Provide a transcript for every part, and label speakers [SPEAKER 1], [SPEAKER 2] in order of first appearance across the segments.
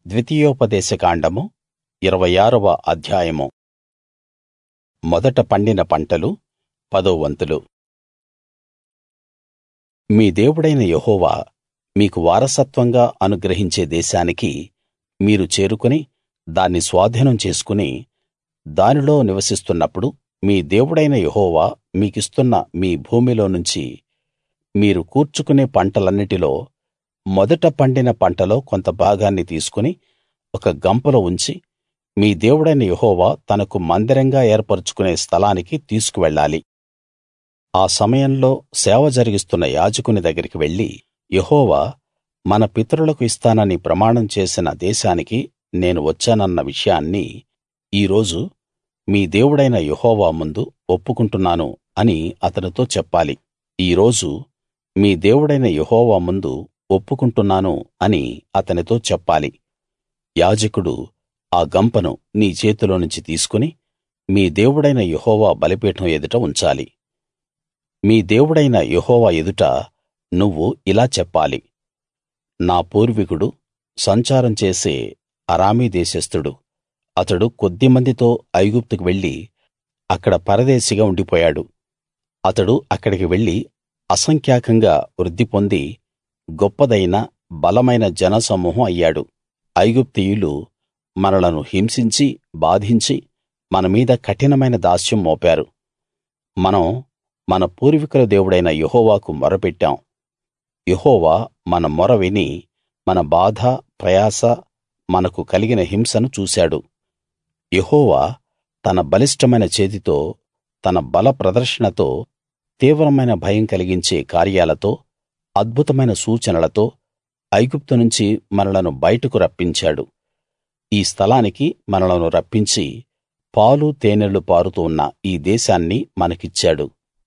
[SPEAKER 1] ద్వితీయోపదేశ కాండము ఇరవై ఆరవ అధ్యాయము మొదట పండిన పంటలు పదో వంతులు మీ దేవుడైన యెహోవా మీకు వారసత్వంగా అనుగ్రహించే దేశానికి మీరు చేరుకుని దాన్ని స్వాధీనం చేసుకుని దానిలో నివసిస్తున్నప్పుడు మీ దేవుడైన యెహోవా మీకిస్తున్న మీ భూమిలోనుంచి మీరు కూర్చుకునే పంటలన్నిటిలో మొదట పండిన పంటలో కొంత భాగాన్ని తీసుకుని ఒక గంపలో ఉంచి మీ దేవుడైన యెహోవా తనకు మందిరంగా ఏర్పరచుకునే స్థలానికి తీసుకువెళ్ళాలి ఆ సమయంలో సేవ జరిగిస్తున్న యాజకుని దగ్గరికి వెళ్లి యెహోవా మన పితరులకు ఇస్తానని ప్రమాణం చేసిన దేశానికి నేను వచ్చానన్న విషయాన్ని ఈ రోజు మీ దేవుడైన యెహోవా ముందు ఒప్పుకుంటున్నాను అని అతనితో చెప్పాలి ఈ రోజు మీ దేవుడైన యెహోవా ముందు ఒప్పుకుంటున్నాను అని అతనితో చెప్పాలి యాజకుడు ఆ గంపను నీ చేతిలోనుంచి తీసుకుని మీ దేవుడైన యెహోవా బలిపీఠం ఎదుట ఉంచాలి మీ దేవుడైన యెహోవా ఎదుట నువ్వు ఇలా చెప్పాలి నా పూర్వీకుడు సంచారం చేసే అరామీ దేశస్థుడు అతడు కొద్దిమందితో ఐగుప్తుకు వెళ్లి అక్కడ పరదేశిగా ఉండిపోయాడు అతడు అక్కడికి వెళ్లి అసంఖ్యాకంగా వృద్ధి పొంది గొప్పదైన బలమైన జనసమూహం అయ్యాడు ఐగుప్తీయులు మనలను హింసించి బాధించి మన మీద కఠినమైన దాస్యం మోపారు మనం మన పూర్వీకుల దేవుడైన యెహోవాకు మొరపెట్టాం యెహోవా మన మొర విని మన బాధ ప్రయాస మనకు కలిగిన హింసను చూశాడు యెహోవా తన బలిష్టమైన చేతితో తన బల ప్రదర్శనతో తీవ్రమైన భయం కలిగించే కార్యాలతో అద్భుతమైన సూచనలతో ఐగుప్తు నుంచి మనలను బయటకు రప్పించాడు ఈ స్థలానికి మనలను రప్పించి పాలు తేనెలు పారుతూ ఉన్న ఈ దేశాన్ని మనకిచ్చాడు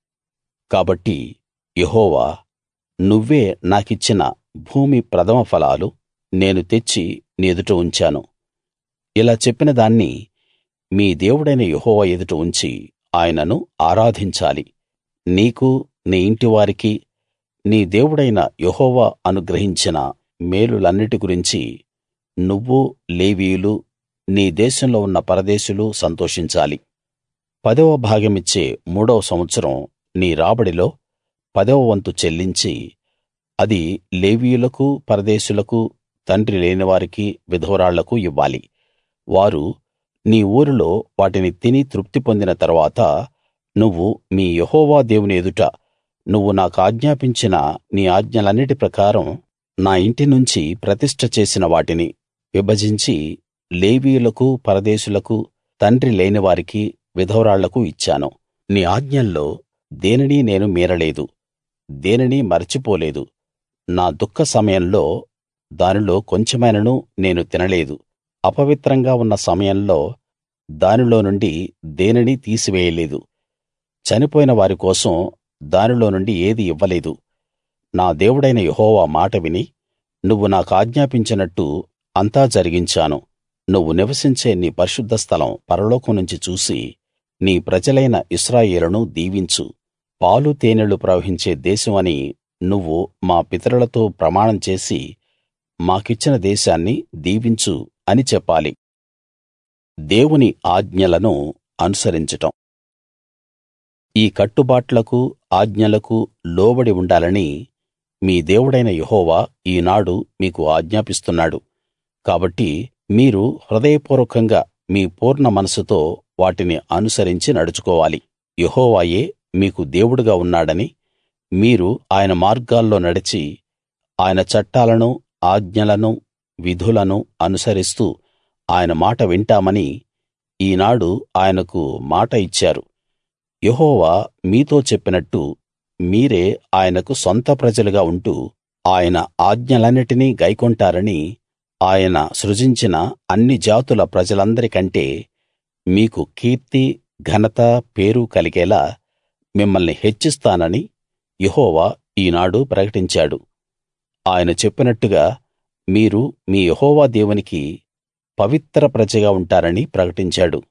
[SPEAKER 1] కాబట్టి యెహోవా నువ్వే నాకిచ్చిన భూమి ప్రథమ ఫలాలు నేను తెచ్చి నీ ఎదుట ఉంచాను ఇలా చెప్పిన దాన్ని మీ దేవుడైన యెహోవా ఎదుట ఉంచి ఆయనను ఆరాధించాలి నీకూ నీ ఇంటివారికీ నీ దేవుడైన యెహోవా అనుగ్రహించిన మేలులన్నిటి గురించి నువ్వూ లేవీయులు నీ దేశంలో ఉన్న పరదేశులు సంతోషించాలి పదవ భాగమిచ్చే మూడవ సంవత్సరం నీ రాబడిలో పదవ వంతు చెల్లించి అది లేవీయులకు పరదేశులకు తండ్రి లేనివారికి విధవరాళ్లకు ఇవ్వాలి వారు నీ ఊరిలో వాటిని తిని తృప్తి పొందిన తరువాత నువ్వు మీ యెహోవా దేవుని ఎదుట నువ్వు నాకాజ్ఞాపించిన నీ ఆజ్ఞలన్నిటి ప్రకారం నా ఇంటి నుంచి ప్రతిష్ఠ చేసిన వాటిని విభజించి లేవీయులకు పరదేశులకు తండ్రి లేనివారికి విధవరాళ్లకు ఇచ్చాను నీ ఆజ్ఞల్లో దేనినీ నేను మీరలేదు దేనినీ మరచిపోలేదు నా దుఃఖ సమయంలో దానిలో కొంచెమైనను నేను తినలేదు అపవిత్రంగా ఉన్న సమయంలో దానిలో నుండి దేనినీ తీసివేయలేదు చనిపోయిన వారి కోసం దానిలో నుండి ఏదీ ఇవ్వలేదు నా దేవుడైన యెహోవా మాట విని నువ్వు నాకాజ్ఞాపించినట్టు అంతా జరిగించాను నువ్వు నివసించే నీ పరిశుద్ధ స్థలం పరలోకం నుంచి చూసి నీ ప్రజలైన ఇశ్రాయేలును దీవించు పాలు తేనెలు ప్రవహించే దేశం అని నువ్వు మా పితరులతో ప్రమాణం చేసి మాకిచ్చిన దేశాన్ని దీవించు అని చెప్పాలి దేవుని ఆజ్ఞలను అనుసరించటం ఈ కట్టుబాట్లకు ఆజ్ఞలకు లోబడి ఉండాలని మీ దేవుడైన యెహోవా ఈనాడు మీకు ఆజ్ఞాపిస్తున్నాడు కాబట్టి మీరు హృదయపూర్వకంగా మీ పూర్ణ మనస్సుతో వాటిని అనుసరించి నడుచుకోవాలి యెహోవాయే మీకు దేవుడుగా ఉన్నాడని మీరు ఆయన మార్గాల్లో నడిచి ఆయన చట్టాలను ఆజ్ఞలను విధులను అనుసరిస్తూ ఆయన మాట వింటామని ఈనాడు ఆయనకు మాట ఇచ్చారు యెహోవా మీతో చెప్పినట్టు మీరే ఆయనకు సొంత ప్రజలుగా ఉంటూ ఆయన ఆజ్ఞలన్నిటినీ గైకొంటారని ఆయన సృజించిన అన్ని జాతుల ప్రజలందరి కంటే మీకు కీర్తి ఘనత పేరు కలిగేలా మిమ్మల్ని హెచ్చిస్తానని యెహోవా ఈనాడు ప్రకటించాడు ఆయన చెప్పినట్టుగా మీరు మీ యెహోవా దేవునికి పవిత్ర ప్రజగా ఉంటారని ప్రకటించాడు